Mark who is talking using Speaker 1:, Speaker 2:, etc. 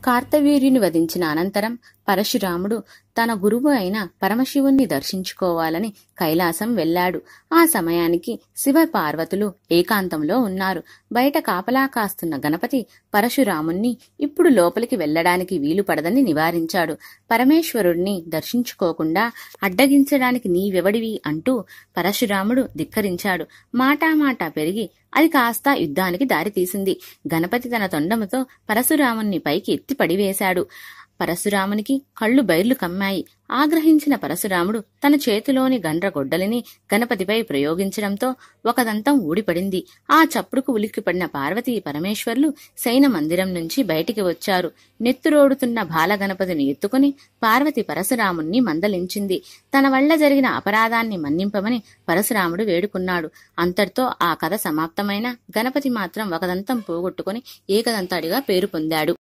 Speaker 1: కార్తవీర్యుని వధించిన అనంతరం పరశురాముడు తన గురువు అయిన పరమశివుణ్ణి దర్శించుకోవాలని కైలాసం వెళ్ళాడు ఆ సమయానికి శివ పార్వతులు ఏకాంతంలో ఉన్నారు బయట కాపలా కాస్తున్న గణపతి పరశురాముణ్ణి ఇప్పుడు లోపలికి వెళ్ళడానికి వీలు పడదని నివారించాడు పరమేశ్వరుణ్ణి దర్శించుకోకుండా అడ్డగించడానికి నీవెవడివి అంటూ పరశురాముడు ధిక్కరించాడు మాటామాటా పెరిగి అది కాస్త యుద్ధానికి దారితీసింది గణపతి తన తొండముతో పరశురాముణ్ణి పైకి ఎత్తి పడివేశాడు పరశురామునికి కళ్ళు బైర్లు కమ్మాయి ఆగ్రహించిన పరశురాముడు తన చేతిలోని గండ్రగొడ్డలిని గణపతిపై ప్రయోగించడంతో ఒక దంతం ఊడిపడింది ఆ చప్పుడుకు ఉలిక్కిపడిన పార్వతీ పరమేశ్వర్లు శయన మందిరం నుంచి బయటికి వచ్చారు నెత్తురోడుతున్న బాలగణపతిని ఎత్తుకుని పార్వతి పరశురాముణ్ణి మందలించింది తన వల్ల జరిగిన అపరాధాన్ని మన్నింపమని పరశురాముడు వేడుకున్నాడు అంతటితో ఆ కథ సమాప్తమైన గణపతి మాత్రం ఒక దంతం పోగొట్టుకుని ఏకదంతాడిగా పేరు పొందాడు